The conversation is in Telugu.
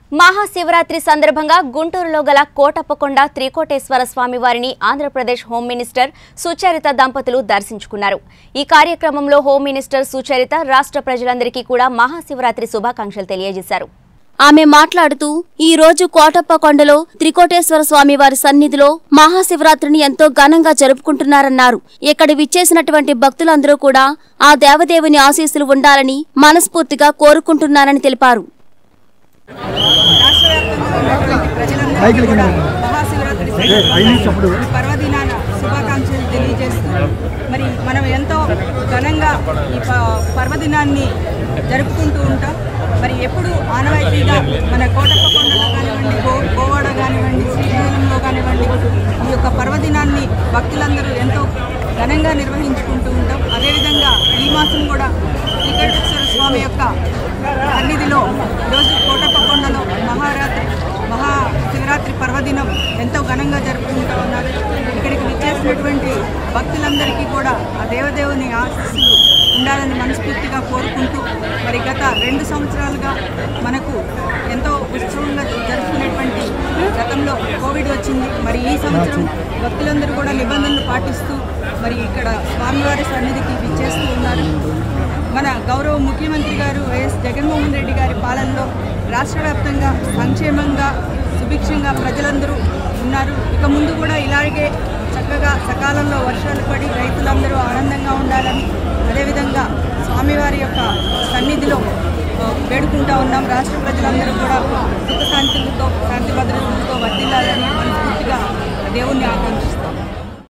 మహాశివరాత్రి సందర్భంగా గుంటూరులో గల కోటప్పకొండ త్రికోటేశ్వర స్వామి వారిని ఆంధ్రప్రదేశ్ హోం మినిస్టర్ సుచరిత దంపతులు దర్శించుకున్నారు ఈ కార్యక్రమంలో హోం మినిస్టర్ సుచరిత రాష్ట్ర ప్రజలందరికీ కూడా మహాశివరాత్రి శుభాకాంక్షలు తెలియజేశారు ఆమె మాట్లాడుతూ ఈ రోజు కోటప్పకొండలో త్రికోటేశ్వర స్వామి వారి సన్నిధిలో మహాశివరాత్రిని ఎంతో ఘనంగా జరుపుకుంటున్నారన్నారు ఇక్కడ విచ్చేసినటువంటి భక్తులందరూ కూడా ఆ దేవదేవుని ఆశీస్సులు ఉండాలని మనస్ఫూర్తిగా కోరుకుంటున్నారని తెలిపారు రాష్ట్ర వ్యాప్తంగా ఉన్నటువంటి ప్రజలందరికీ కూడా మహాశివరాత్రి సందర్భంగా ఈ పర్వదినాన శుభాకాంక్షలు తెలియజేస్తూ మరి మనం ఎంతో ఘనంగా ఈ ప- పర్వదినాన్ని జరుపుకుంటూ ఉంటాం మరి ఎప్పుడు ఆనవాయితీగా మన కోటప్పకొండలో కానివ్వండి గో గోవాడ కానివ్వండి శ్రీశైలంలో కానివ్వండి ఈ యొక్క పర్వదినాన్ని భక్తులందరూ ఎంతో ఘనంగా నిర్వహించుకుంటూ ఉంటాం అదేవిధంగా ఈ మాసం కూడా శ్రీకటేశ్వర స్వామి యొక్క సన్నిధిలో ఈరోజు కోటప్పకొండలో మహారాత్రి మహా శివరాత్రి పర్వదినం ఎంతో ఘనంగా జరుపుకుంటూ ఉన్నారు ఇక్కడికి విచ్చేసినటువంటి భక్తులందరికీ కూడా ఆ దేవదేవుని ఆశీస్సులు ఉండాలని మనస్ఫూర్తిగా కోరుకుంటూ మరి గత రెండు సంవత్సరాలుగా మనకు ఎంతో ఉత్సవంగా జరుపుకునేటువంటి గతంలో కోవిడ్ వచ్చింది మరి ఈ సంవత్సరం భక్తులందరూ కూడా నిబంధనలు పాటిస్తూ మరి ఇక్కడ స్వామివారి సన్నిధికి విచ్చేస్తూ ఉన్నారు మన గౌరవ ముఖ్యమంత్రి గారు వైఎస్ జగన్మోహన్ రెడ్డి గారి పాలనలో రాష్ట్ర వ్యాప్తంగా సంక్షేమంగా సుభిక్షంగా ప్రజలందరూ ఉన్నారు ఇక ముందు కూడా ఇలాగే చక్కగా సకాలంలో వర్షాలు పడి రైతులందరూ ఆనందంగా ఉండాలని అదేవిధంగా స్వామివారి యొక్క సన్నిధిలో ఆ, వేడుకుంటా ఉన్నాం రాష్ట్ర ప్రజలందరూ కూడా సుఖశాంతులతో శాంతి భద్రతలతో వర్దిల్లాలని మనస్ఫూర్తిగా దేవుణ్ణి ఆకాంక్ష